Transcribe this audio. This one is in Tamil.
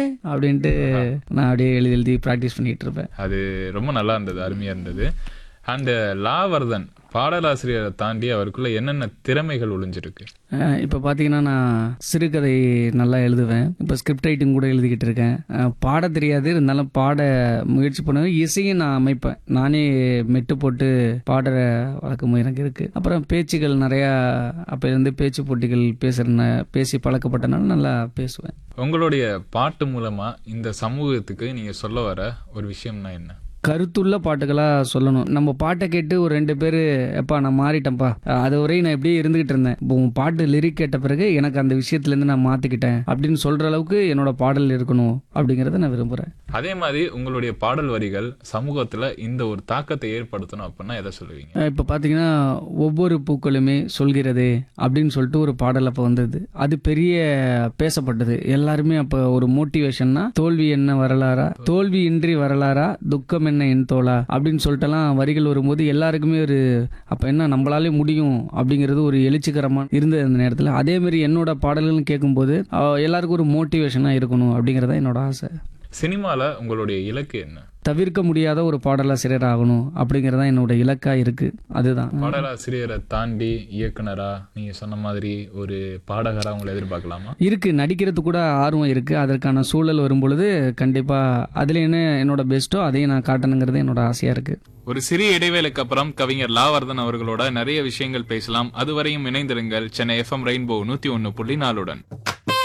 அப்படின்ட்டு நான் அப்படியே எழுதி எழுதி ப்ராக்டிஸ் பண்ணிட்டு இருப்பேன் அது ரொம்ப நல்லா இருந்தது அருமையா இருந்தது அந்த லாவர்தன் பாடலாசிரியரை தாண்டி அவருக்குள்ள என்னென்ன திறமைகள் ஒளிஞ்சிருக்கு அஹ் இப்போ பார்த்தீங்கன்னா நான் சிறுகதை நல்லா எழுதுவேன் இப்போ ஸ்கிரிப்ட் ரைட்டிங் கூட எழுதிக்கிட்டு இருக்கேன் அஹ் பாட தெரியாது இருந்தாலும் பாட முயற்சி பண்ணுவேன் இசையும் நான் அமைப்பேன் நானே மெட்டு போட்டு பாடுற வழக்கமும் எனக்கு இருக்கு அப்புறம் பேச்சுகள் நிறையா அப்போ இருந்து பேச்சு போட்டிகள் பேசுற பேசி பழக்கப்பட்டனால நல்லா பேசுவேன் உங்களுடைய பாட்டு மூலமா இந்த சமூகத்துக்கு நீங்க சொல்ல வர ஒரு விஷயம்னா என்ன கருத்துள்ள பாட்டுகளாக சொல்லணும் நம்ம பாட்டை கேட்டு ஒரு ரெண்டு பேர் எப்பா நான் மாறிட்டேன்ப்பா அது வரையும் நான் இப்படியே இருந்துகிட்டு இருந்தேன் இப்போ உன் பாட்டு லிரிக் கேட்ட பிறகு எனக்கு அந்த விஷயத்துலேருந்து நான் மாற்றிக்கிட்டேன் அப்படின்னு சொல்கிற அளவுக்கு என்னோட பாடல் இருக்கணும் அப்படிங்கிறத நான் விரும்புகிறேன் அதே மாதிரி உங்களுடைய பாடல் வரிகள் சமூகத்துல இந்த ஒரு தாக்கத்தை ஏற்படுத்தணும் அப்படின்னா எதை சொல்லுவீங்க இப்போ பார்த்தீங்கன்னா ஒவ்வொரு பூக்களுமே சொல்கிறது அப்படின்னு சொல்லிட்டு ஒரு பாடல் அப்போ வந்தது அது பெரிய பேசப்பட்டது எல்லாருமே அப்போ ஒரு மோட்டிவேஷன்னா தோல்வி என்ன வரலாறா தோல்வி இன்றி வரலாறா துக்கம் என்ன என் தோளா அப்படின்னு சொல்லிட்டுலாம் வரிகள் வரும்போது எல்லாருக்குமே ஒரு அப்போ என்ன நம்மளாலே முடியும் அப்படிங்கிறது ஒரு எழுச்சிகரமாக இருந்தது அந்த நேரத்தில் அதே மாதிரி என்னோட பாடல்கள் கேட்கும்போது அஹ், எல்லாருக்கும் ஒரு மோட்டிவேஷனாக இருக்கணும் அப்படிங்கிறதா என்னோட ஆசை சினிமால உங்களுடைய இலக்கு என்ன தவிர்க்க முடியாத ஒரு பாடலாசிரியர் ஆகணும் அப்படிங்கிறதா என்னோட இலக்கா இருக்கு அதுதான் பாடலாசிரியரை தாண்டி இயக்குனரா நீங்க சொன்ன மாதிரி ஒரு பாடகரா உங்களை எதிர்பார்க்கலாமா இருக்கு நடிக்கிறது கூட ஆர்வம் இருக்கு அதற்கான சூழல் வரும்பொழுது கண்டிப்பா அதுல என்ன என்னோட பெஸ்ட்டோ அதையும் நான் காட்டணுங்கிறது என்னோட ஆசையா இருக்கு ஒரு சிறிய இடைவேளைக்கு அப்புறம் கவிஞர் லாவர்தன் அவர்களோட நிறைய விஷயங்கள் பேசலாம் அதுவரையும் இணைந்திருங்கள் சென்னை எஃப்எம் ரெயின்போ நூத்தி ஒன்னு புள்ளி நாலுடன்